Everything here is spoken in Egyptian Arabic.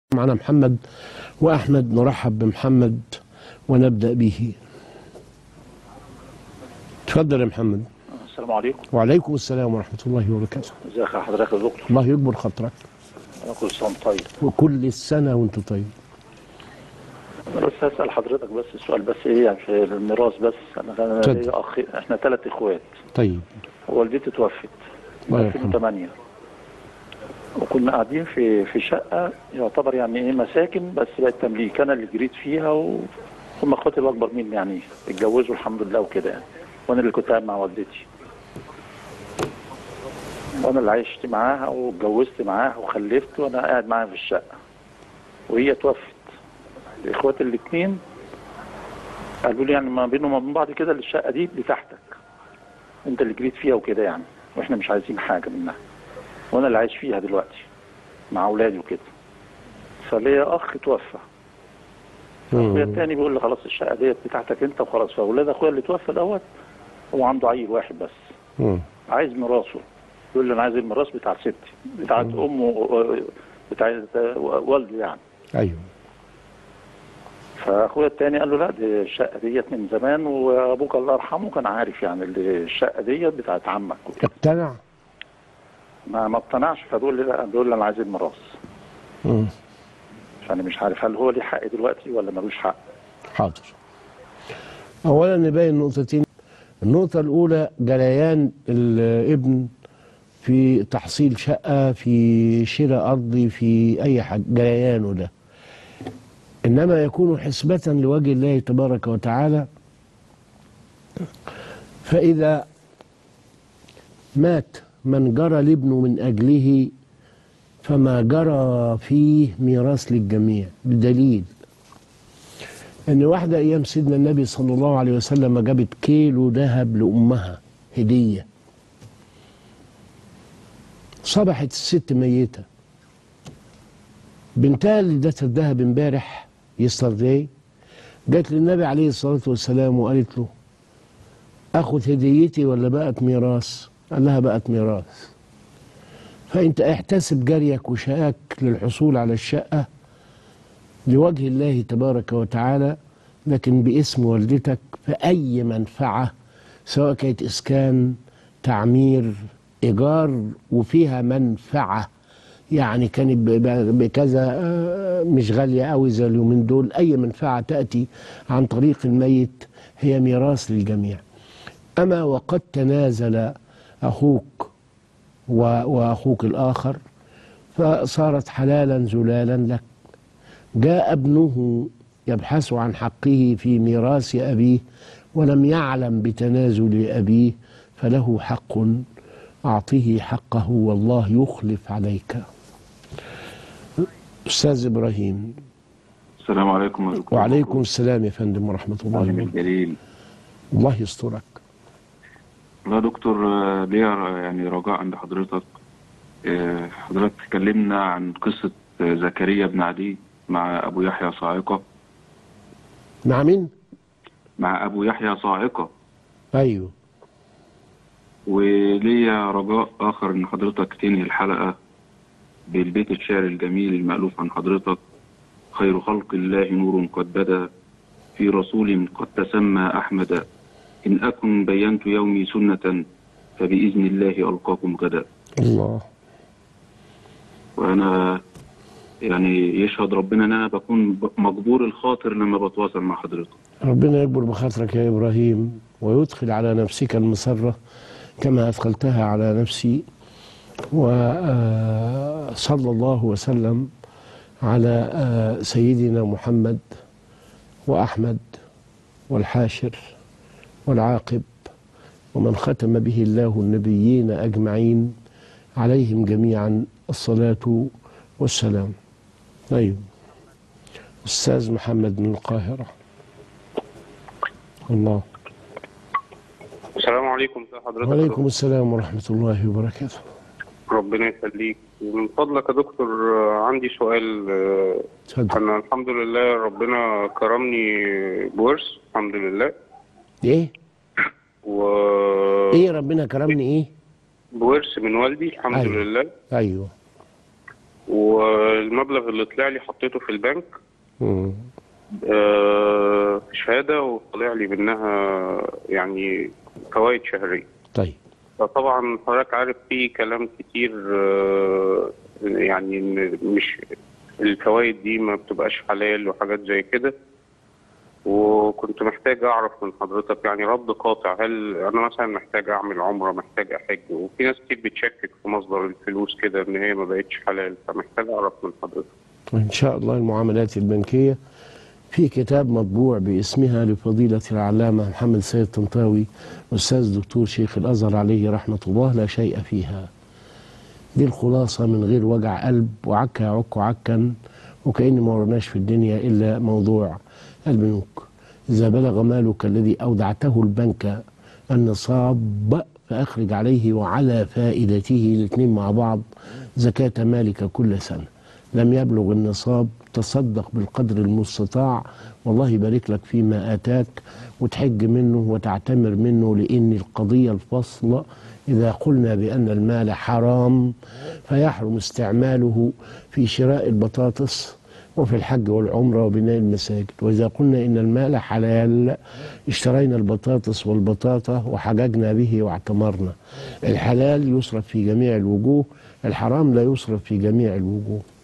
معنا محمد وأحمد نرحب بمحمد ونبدأ به تفضل يا محمد السلام عليكم وعليكم السلام ورحمة الله وبركاته ازيك يا حضرتك يا دكتور الله يكبر خاطرك انا كل سنه وأنت طيب وكل السنة وانت طيب انا بس هسال حضرتك بس السؤال بس ايه يعني في الميراث بس انا انا اتفضل. ليا اخ احنا ثلاث اخوات طيب والدتي توفت الله في يرحمه 2008 وكنا قاعدين في في شقه يعتبر يعني ايه مساكن بس بقت تمليك انا اللي جريت فيها وهم اخواتي الاكبر مني يعني اتجوزوا الحمد لله وكده يعني وانا اللي كنت قاعد مع والدتي وانا اللي عشت معاها واتجوزت معاها وخلفت وانا قاعد معاها في الشقه وهي توفت اخواتي الاثنين قالوا لي يعني ما بينهم وبين بعض كده الشقه دي بتاعتك انت اللي جريت فيها وكده يعني واحنا مش عايزين حاجه منها وانا اللي عايش فيها دلوقتي مع اولادي وكده فليا اخ توفى اخويا مم. التاني بيقول لي خلاص الشقه ديت بتاعتك انت وخلاص فاولاد اخويا اللي توفى دوت هو عنده عيل واحد بس مم. عايز ميراثه يقول لي انا عايز الميراث بتاع ستي بتاعت امه بتاعت والده يعني أيوه فاخويا التاني قال له لا دي الشقه ديت من زمان وابوك الله يرحمه كان عارف يعني اللي الشقه ديت بتاعت عمك وكده. اقتنع ما ما اقتنعش فبيقول لي لا بيقول لي انا عايز الميراث مم. فانا مش عارف هل هو ليه حق دلوقتي ولا ملوش حق حاضر أولا نبين نقطتين النقطة الأولى جريان الابن في تحصيل شقة في شراء أرضي في أي حاجة جريانه ده إنما يكون حسبة لوجه الله تبارك وتعالى فإذا مات من جرى الابن من أجله فما جرى فيه ميراث للجميع بدليل ان واحده ايام سيدنا النبي صلى الله عليه وسلم جابت كيلو ذهب لامها هديه صبحت الست ميته بنتها اللي ادتها الذهب امبارح يسترداي جت للنبي عليه الصلاه والسلام وقالت له اخذ هديتي ولا بقت ميراث قال لها بقت ميراث فانت احتسب جريك وشقاك للحصول على الشقه لوجه الله تبارك وتعالى لكن باسم والدتك فأي منفعة سواء كانت إسكان تعمير إيجار وفيها منفعة يعني كانت ب- ب- بكذا آه، مش غالية قوي زي اليومين دول أي منفعة تأتي عن طريق الميت هي ميراث للجميع أما وقد تنازل أخوك و- وأخوك الآخر فصارت حلالا زلالا لك جاء ابنه يبحث عن حقه في ميراث أبيه ولم يعلم بتنازل أبيه فله حق أعطه حقه والله يخلف عليك أستاذ إبراهيم السلام عليكم ورحمة الله وعليكم السلام يا فندم ورحمة الله عالم وبركاته الجليل الله يسترك والله يا دكتور آه، ليا ر- يعني رجاء عند حضرتك آه، حضرتك تكلمنا عن قصة آه، زكريا بن عدي مع أبو يحيى صاعقة مع مين؟ مع أبو يحيى صاعقة أيوه وليا رجاء آخر إن حضرتك تنهي الحلقة بالبيت الشعر الجميل المألوف عن حضرتك خير خلق الله نور قد بدا في رسول قد تسمى أحمد إن أكن بينت يومي سنة فبإذن الله ألقاكم غدا الله وأنا يعني يشهد ربنا إن أنا بكون ب- مجبور الخاطر لما بتواصل مع حضرتك ربنا يكبر بخاطرك يا إبراهيم ويدخل على نفسك المسرة كما أدخلتها على نفسي وصلى الله وسلم على آه، سيدنا محمد وأحمد والحاشر والعاقب ومن ختم به الله النبيين أجمعين عليهم جميعا الصلاة والسلام أيوه أستاذ محمد من القاهرة الله السلام عليكم ازي حضرتك وعليكم السلام ورحمة الله وبركاته ربنا يخليك من فضلك يا دكتور آه، عندي سؤال آه، اتفضل انا الحمد لله ربنا كرمني بورث الحمد لله ايه و ايه ربنا كرمني ايه بورث من والدي الحمد أيوة. لله ايوه والمبلغ اللي طلع لي حطيته في البنك مم. آه، في شهادة وطلع لي منها يعني فوائد شهرية طيب فطبعا حضرتك عارف في كلام كتير آه، يعني إن مش الفوائد دي ما بتبقاش حلال وحاجات زي كده وكنت محتاج اعرف من حضرتك يعني رد قاطع هل انا مثلا محتاج اعمل عمره محتاج احج وفي ناس كتير بتشكك في مصدر الفلوس كده ان هي ما بقتش حلال فمحتاج اعرف من حضرتك إن شاء الله المعاملات البنكية في كتاب مطبوع باسمها لفضيلة العلامة محمد سيد طنطاوي أستاذ دكتور شيخ الأزهر عليه رحمة الله لا شيء فيها دي الخلاصة من غير وجع قلب وعكا يعك عكا وكأن ما ورناش في الدنيا إلا موضوع البنوك إذا بلغ مالك الذي أودعته البنك النصاب فأخرج عليه وعلى فائدته الاثنين مع بعض زكاة مالك كل سنة لم يبلغ النصاب تصدق بالقدر المستطاع والله يبارك لك فيما آتاك وتحج منه وتعتمر منه لأن القضية الفصل إذا قلنا بأن المال حرام فيحرم استعماله في شراء البطاطس وفي الحج والعمرة وبناء المساجد وإذا قلنا إن المال حلال اشترينا البطاطس والبطاطا وحججنا به واعتمرنا الحلال يصرف في جميع الوجوه الحرام لا يصرف في جميع الوجوه